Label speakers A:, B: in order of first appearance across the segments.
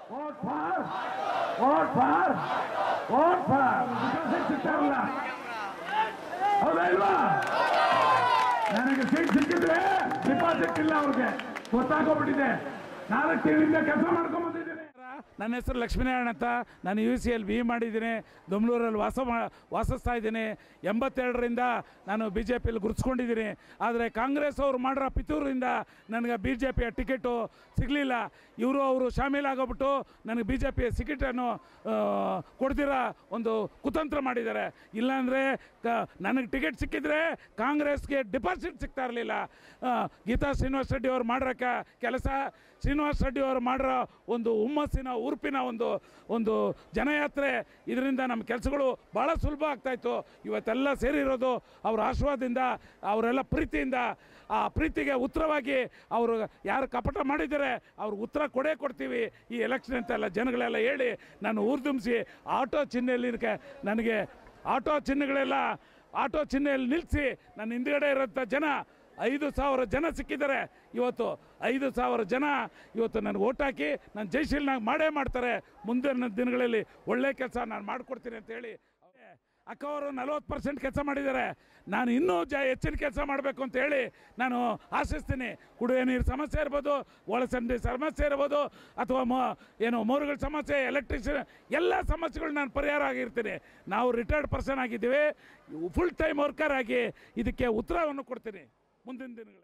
A: Vote for, vote for, vote for. Seat ಸಿಗ್ತಾರಲ್ಲ ಹೌದಾ ಇಲ್ವಾ ನನಗೆ ಸೀಟ್ ಸಿಕ್ಕಿದ್ರೆ ಡಿಪಾಸಿಟ್ ಇಲ್ಲ ಅವ್ರಿಗೆ ಗೊತ್ತಾಗೋಗ್ಬಿಟ್ಟಿದೆ ನಾಲ್ಕು ತಿಂಗಳಿಂದ ಕೆಲಸ ಮಾಡ್ಕೊಂಡ್ ಬಂದಿದ್ದೀನಿ ನನ್ನ ಹೆಸರು ಲಕ್ಷ್ಮೀನಾರಾಯಣ ಅಂತ ನಾನು ಯು ಸಿ ಎಲ್ ಬಿ ಮಾಡಿದ್ದೀನಿ ದೊಮ್ಲೂರಲ್ಲಿ ವಾಸ ಮಾ ವಾಸಿಸ್ತಾ ಇದ್ದೀನಿ ಎಂಬತ್ತೆರಡರಿಂದ ನಾನು ಬಿ ಜೆ ಪಿಯಲ್ಲಿ ಗುರುತಿಸ್ಕೊಂಡಿದ್ದೀನಿ ಆದರೆ ಕಾಂಗ್ರೆಸ್ ಅವರು ಮಾಡಿರೋ ಪಿತೂರಿಂದ ನನಗೆ ಬಿ ಜೆ ಪಿಯ ಟಿಕೆಟು ಸಿಗಲಿಲ್ಲ ಇವರು ಅವರು ಶಾಮೀಲಾಗೋಗ್ಬಿಟ್ಟು ನನಗೆ ಬಿ ಜೆ ಪಿಯ ಟಿಕೆಟನ್ನು ಕೊಡ್ದಿರೋ ಒಂದು ಕುತಂತ್ರ ಮಾಡಿದ್ದಾರೆ ಇಲ್ಲಾಂದರೆ ಕ ನನಗೆ ಟಿಕೆಟ್ ಸಿಕ್ಕಿದ್ರೆ ಕಾಂಗ್ರೆಸ್ಗೆ ಡಿಪಾಸಿಟ್ ಸಿಗ್ತಾ ಇರಲಿಲ್ಲ ಗೀತಾ ಶ್ರೀನಿವಾಸ ರೆಡ್ಡಿ ಅವರು ಮಾಡಿರೋ ಕ ಕೆಲಸ ಶ್ರೀನಿವಾಸ ರೆಡ್ಡಿ ಅವರು ಮಾಡಿರೋ ಒಂದು ಹುಮ್ಮಸ್ಸಿನ ಉರುಪಿನ ಒಂದು ಒಂದು ಜನಯಾತ್ರೆ ಇದರಿಂದ ನಮ್ಮ ಕೆಲಸಗಳು ಭಾಳ ಸುಲಭ ಆಗ್ತಾಯಿತ್ತು ಇವತ್ತೆಲ್ಲ ಸೇರಿರೋದು ಅವ್ರ ಆಶೀರ್ವಾದದಿಂದ ಅವರೆಲ್ಲ ಪ್ರೀತಿಯಿಂದ ಆ ಪ್ರೀತಿಗೆ ಉತ್ತರವಾಗಿ ಅವರು ಯಾರು ಕಪಟ ಮಾಡಿದ್ದಾರೆ ಅವ್ರಿಗೆ ಉತ್ತರ ಕೊಡೇ ಕೊಡ್ತೀವಿ ಈ ಎಲೆಕ್ಷನ್ ಅಂತೆಲ್ಲ ಜನಗಳೆಲ್ಲ ಹೇಳಿ ನಾನು ಊರ್ದುಂಬಿಸಿ ಆಟೋ ಚಿಹ್ನೆಯಲ್ಲಿ ನನಗೆ ಆಟೋ ಚಿಹ್ನೆಗಳೆಲ್ಲ ಆಟೋ ಚಿಹ್ನೆಯಲ್ಲಿ ನಿಲ್ಲಿಸಿ ನನ್ನ ಹಿಂದ್ಗಡೆ ಇರೋಂಥ ಜನ ಐದು ಸಾವಿರ ಜನ ಸಿಕ್ಕಿದ್ದಾರೆ ಇವತ್ತು ಐದು ಸಾವಿರ ಜನ ಇವತ್ತು ನನಗೆ ಓಟ್ ಹಾಕಿ ನಾನು ಜಯಶೀಲನಾಗಿ ಮಾಡೇ ಮಾಡ್ತಾರೆ ಮುಂದಿನ ದಿನಗಳಲ್ಲಿ ಒಳ್ಳೆ ಕೆಲಸ ನಾನು ಮಾಡಿಕೊಡ್ತೀನಿ ಅಂತ ಹೇಳಿ ಅಕ್ಕ ಅವರು ನಲವತ್ತು ಪರ್ಸೆಂಟ್ ಕೆಲಸ ಮಾಡಿದ್ದಾರೆ ನಾನು ಇನ್ನೂ ಜ ಹೆಚ್ಚಿನ ಕೆಲಸ ಮಾಡಬೇಕು ಅಂತ ಹೇಳಿ ನಾನು ಆಶಿಸ್ತೀನಿ ಕುಡಿಯೋ ನೀರು ಸಮಸ್ಯೆ ಇರ್ಬೋದು ಒಳಸಂದಿ ಸಮಸ್ಯೆ ಇರ್ಬೋದು ಅಥವಾ ಮೋ ಏನು ಮೋರುಗಳ ಸಮಸ್ಯೆ ಎಲೆಕ್ಟ್ರಿಷಿಯನ್ ಎಲ್ಲ ಸಮಸ್ಯೆಗಳು ನಾನು ಪರಿಹಾರ ಆಗಿರ್ತೀನಿ ನಾವು ರಿಟೈರ್ಡ್ ಪರ್ಸನ್ ಆಗಿದ್ದೀವಿ ಫುಲ್ ಟೈಮ್ ವರ್ಕರ್ ಆಗಿ ಇದಕ್ಕೆ ಉತ್ತರವನ್ನು ಕೊಡ್ತೀನಿ ಮುಂದಿನ ದಿನಗಳಲ್ಲಿ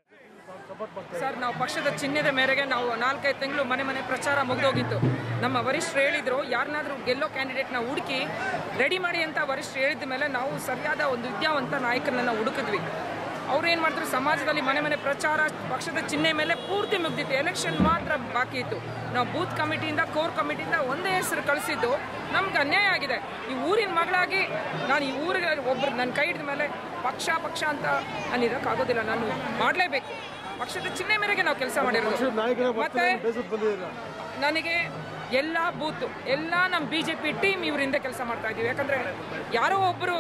B: ಸರ್ ನಾವು ಪಕ್ಷದ ಚಿಹ್ನೆದ ಮೇರೆಗೆ ನಾವು ನಾಲ್ಕೈದು ತಿಂಗಳು ಮನೆ ಮನೆ ಪ್ರಚಾರ ಮುಗಿದೋಗಿತ್ತು ನಮ್ಮ ವರಿಷ್ಠರು ಹೇಳಿದ್ರು ಯಾರನ್ನಾದ್ರೂ ಗೆಲ್ಲೋ ಕ್ಯಾಂಡಿಡೇಟ್ನ ಹುಡುಕಿ ರೆಡಿ ಮಾಡಿ ಅಂತ ವರಿಷ್ಠರು ಹೇಳಿದ ಮೇಲೆ ನಾವು ಸರಿಯಾದ ಒಂದು ವಿದ್ಯಾವಂತ ನಾಯಕರನ್ನ ಹುಡುಕಿದ್ವಿ ಅವ್ರು ಏನು ಮಾಡಿದ್ರು ಸಮಾಜದಲ್ಲಿ ಮನೆ ಮನೆ ಪ್ರಚಾರ ಪಕ್ಷದ ಚಿಹ್ನೆ ಮೇಲೆ ಪೂರ್ತಿ ಮುಗ್ದಿತ್ತು ಎಲೆಕ್ಷನ್ ಮಾತ್ರ ಬಾಕಿ ಇತ್ತು ನಾವು ಬೂತ್ ಕಮಿಟಿಯಿಂದ ಕೋರ್ ಕಮಿಟಿಯಿಂದ ಒಂದೇ ಹೆಸರು ಕಳಿಸಿದ್ದು ನಮ್ಗೆ ಅನ್ಯಾಯ ಆಗಿದೆ ಈ ಊರಿನ ಮಗಳಾಗಿ ನಾನು ಈ ಊರಿಗೆ ಒಬ್ರು ನನ್ನ ಕೈ ಹಿಡಿದ ಮೇಲೆ ಪಕ್ಷ ಪಕ್ಷ ಅಂತ ನಾನು ಇರೋಕ್ಕಾಗೋದಿಲ್ಲ ನಾನು ಮಾಡಲೇಬೇಕು ಪಕ್ಷದ ಚಿಹ್ನೆ ಮೇರೆಗೆ ನಾವು ಕೆಲಸ ಮಾಡಿರೋದು ಮತ್ತೆ ನನಗೆ ಎಲ್ಲ ಬೂತು ಎಲ್ಲ ನಮ್ಮ ಬಿ ಜೆ ಪಿ ಟೀಮ್ ಇವರಿಂದ ಕೆಲಸ ಮಾಡ್ತಾ ಇದ್ದೀವಿ ಯಾಕಂದರೆ ಯಾರೋ ಒಬ್ಬರು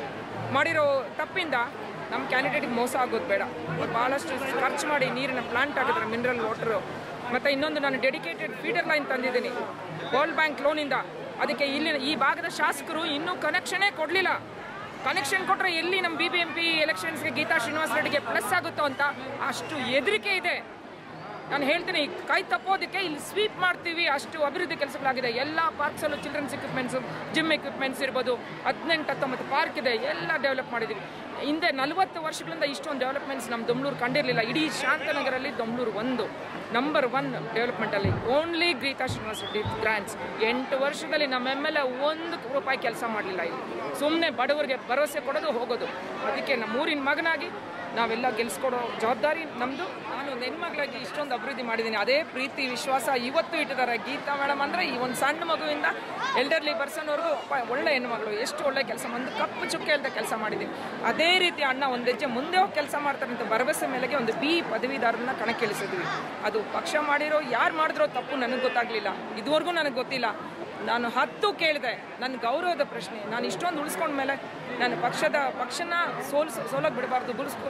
B: ಮಾಡಿರೋ ತಪ್ಪಿಂದ ನಮ್ಮ ಕ್ಯಾಂಡಿಡೇಟಿಗೆ ಮೋಸ ಆಗೋದು ಬೇಡ ಭಾಳಷ್ಟು ಖರ್ಚು ಮಾಡಿ ನೀರಿನ ಪ್ಲಾಂಟ್ ಆಗಿದ್ರೆ ಮಿನರಲ್ ವಾಟರು ಮತ್ತು ಇನ್ನೊಂದು ನಾನು ಡೆಡಿಕೇಟೆಡ್ ಫೀಡರ್ ಲೈನ್ ತಂದಿದ್ದೀನಿ ವರ್ಲ್ಡ್ ಬ್ಯಾಂಕ್ ಲೋನಿಂದ ಅದಕ್ಕೆ ಇಲ್ಲಿನ ಈ ಭಾಗದ ಶಾಸಕರು ಇನ್ನೂ ಕನೆಕ್ಷನೇ ಕೊಡಲಿಲ್ಲ ಕನೆಕ್ಷನ್ ಕೊಟ್ಟರೆ ಎಲ್ಲಿ ನಮ್ಮ ಬಿ ಬಿ ಎಂ ಪಿ ಎಲೆಕ್ಷನ್ಸ್ಗೆ ಗೀತಾ ಶ್ರೀನಿವಾಸ ರೆಡ್ಡಿಗೆ ಪ್ಲಸ್ ಆಗುತ್ತೋ ಅಂತ ಅಷ್ಟು ಹೆದರಿಕೆ ಇದೆ ನಾನು ಹೇಳ್ತೀನಿ ಕೈ ತಪ್ಪೋದಕ್ಕೆ ಇಲ್ಲಿ ಸ್ವೀಪ್ ಮಾಡ್ತೀವಿ ಅಷ್ಟು ಅಭಿವೃದ್ಧಿ ಕೆಲಸಗಳಾಗಿದೆ ಎಲ್ಲ ಪಾರ್ಕ್ಸಲ್ಲೂ ಚಿಲ್ಡ್ರನ್ಸ್ ಎಕ್ವಿಪ್ಮೆಂಟ್ಸು ಜಿಮ್ ಎಕ್ವಿಪ್ಮೆಂಟ್ಸ್ ಇರ್ಬೋದು ಹದಿನೆಂಟು ಹತ್ತೊಂಬತ್ತು ಪಾರ್ಕ್ ಇದೆ ಎಲ್ಲ ಡೆವಲಪ್ ಮಾಡಿದ್ದೀವಿ ಹಿಂದೆ ನಲವತ್ತು ವರ್ಷಗಳಿಂದ ಇಷ್ಟೊಂದು ಡೆವಲಪ್ಮೆಂಟ್ಸ್ ನಮ್ಮ ದೊಮ್ಲೂರು ಕಂಡಿರಲಿಲ್ಲ ಇಡೀ ಶಾಂತನಗರಲ್ಲಿ ದೊಮ್ಲೂರು ಒಂದು ನಂಬರ್ ಒನ್ ಡೆವಲಪ್ಮೆಂಟಲ್ಲಿ ಓನ್ಲಿ ಗೀತಾ ಶ್ರೀನಿವಾಸ ರೆಡ್ಡಿ ಗ್ರಾಂಟ್ಸ್ ಎಂಟು ವರ್ಷದಲ್ಲಿ ನಮ್ಮ ಎಮ್ ಎಲ್ ಎ ಒಂದು ರೂಪಾಯಿ ಕೆಲಸ ಮಾಡಲಿಲ್ಲ ಇಲ್ಲಿ ಸುಮ್ಮನೆ ಬಡವರಿಗೆ ಭರವಸೆ ಕೊಡೋದು ಹೋಗೋದು ಅದಕ್ಕೆ ನಮ್ಮ ಊರಿನ ಮಗನಾಗಿ ನಾವೆಲ್ಲ ಗೆಲ್ಸ್ಕೊಡೋ ಜವಾಬ್ದಾರಿ ನಮ್ಮದು ನಾನು ಒಂದು ಹೆಣ್ಮಗಳಾಗಿ ಇಷ್ಟೊಂದು ಅಭಿವೃದ್ಧಿ ಮಾಡಿದ್ದೀನಿ ಅದೇ ಪ್ರೀತಿ ವಿಶ್ವಾಸ ಇವತ್ತು ಇಟ್ಟಿದ್ದಾರೆ ಗೀತಾ ಮೇಡಮ್ ಅಂದರೆ ಈ ಒಂದು ಸಣ್ಣ ಮಗುವಿಂದ ಎಲ್ಡರ್ಲಿ ಪರ್ಸನ್ವರೆಗೂ ಒಳ್ಳೆ ಹೆಣ್ಮಗಳು ಎಷ್ಟು ಒಳ್ಳೆ ಕೆಲಸ ಒಂದು ಕಪ್ಪು ಚುಕ್ಕೆ ಇಲ್ಲದೆ ಕೆಲಸ ಮಾಡಿದ್ದೀನಿ ಅದೇ ರೀತಿ ಅಣ್ಣ ಒಂದು ಹೆಜ್ಜೆ ಮುಂದೆ ಹೋಗಿ ಕೆಲಸ ಮಾಡ್ತಾರೆ ಅಂತ ಭರವಸೆ ಮೇಲೆಗೆ ಒಂದು ಬಿ ಪದವೀಧರನ್ನ ಕಣಕ್ಕಿಳಿಸಿದ್ವಿ ಅದು ಪಕ್ಷ ಮಾಡಿರೋ ಯಾರು ಮಾಡಿದ್ರೋ ತಪ್ಪು ನನಗೆ ಗೊತ್ತಾಗಲಿಲ್ಲ ಇದುವರೆಗೂ ನನಗೆ ಗೊತ್ತಿಲ್ಲ ನಾನು ಹತ್ತು ಕೇಳಿದೆ ನನ್ನ ಗೌರವದ ಪ್ರಶ್ನೆ ನಾನು ಇಷ್ಟೊಂದು ಉಳಿಸ್ಕೊಂಡ್ಮೇಲೆ ನಾನು ಪಕ್ಷದ ಪಕ್ಷನ ಸೋಲ್ಸ್ ಸೋಲಕ್ಕೆ ಬಿಡಬಾರ್ದು ಉಳಿಸ್ಕೊ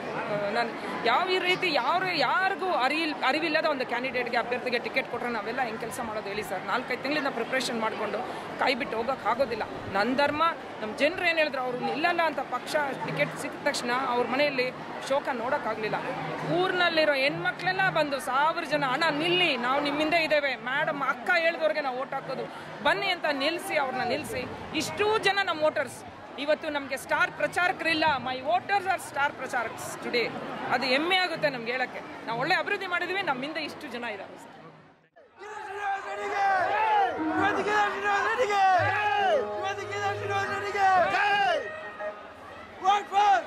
B: ನಾನು ಯಾವ ಈ ರೀತಿ ಯಾವ ಯಾರಿಗೂ ಅರಿಲ್ ಅರಿವಿಲ್ಲದ ಒಂದು ಕ್ಯಾಂಡಿಡೇಟ್ಗೆ ಅಭ್ಯರ್ಥಿಗೆ ಟಿಕೆಟ್ ಕೊಟ್ಟರೆ ನಾವೆಲ್ಲ ಹೆಂಗೆ ಕೆಲಸ ಮಾಡೋದು ಹೇಳಿ ಸರ್ ನಾಲ್ಕೈದು ತಿಂಗಳಿಂದ ಪ್ರಿಪ್ರೇಷನ್ ಮಾಡಿಕೊಂಡು ಕೈ ಬಿಟ್ಟು ಹೋಗೋಕೆ ಆಗೋದಿಲ್ಲ ನನ್ನ ಧರ್ಮ ನಮ್ಮ ಜನರು ಏನು ಹೇಳಿದ್ರು ಅವರು ಇಲ್ಲಲ್ಲ ಅಂತ ಪಕ್ಷ ಟಿಕೆಟ್ ಸಿಕ್ಕಿದ ತಕ್ಷಣ ಅವ್ರ ಮನೆಯಲ್ಲಿ ಶೋಕ ನೋಡೋಕ್ಕಾಗಲಿಲ್ಲ ಊರಿನಲ್ಲಿರೋ ಹೆಣ್ಮಕ್ಳೆಲ್ಲ ಬಂದು ಸಾವಿರ ಜನ ಅಣ್ಣ ನಿಲ್ಲಿ ನಾವು ನಿಮ್ಮಿಂದ ಇದ್ದೇವೆ ಮೇಡಮ್ ಅಕ್ಕ ಹೇಳಿದವ್ರಿಗೆ ನಾವು ಓಟ್ ಹಾಕೋದು ಬನ್ನಿ ಅಂತ ನಿಲ್ಲಿಸಿ ಅವ್ರನ್ನ ನಿಲ್ಲಿಸಿ ಇಷ್ಟೂ ಜನ ನಮ್ಮ ವೋಟರ್ಸ್ ಇವತ್ತು ನಮಗೆ ಸ್ಟಾರ್ ಪ್ರಚಾರಕರಿಲ್ಲ ಮೈ ವೋಟರ್ಸ್ ಆರ್ ಸ್ಟಾರ್ ಪ್ರಚಾರಕ್ಸ್ ಟುಡೇ ಅದು ಹೆಮ್ಮೆ ಆಗುತ್ತೆ ನಮ್ಗೆ ಹೇಳಕ್ಕೆ ನಾವು ಒಳ್ಳೆ ಅಭಿವೃದ್ಧಿ ಮಾಡಿದ್ವಿ ನಮ್ಮಿಂದ ಇಷ್ಟು ಜನ ಇದ್ದಾರೆ
C: Vote for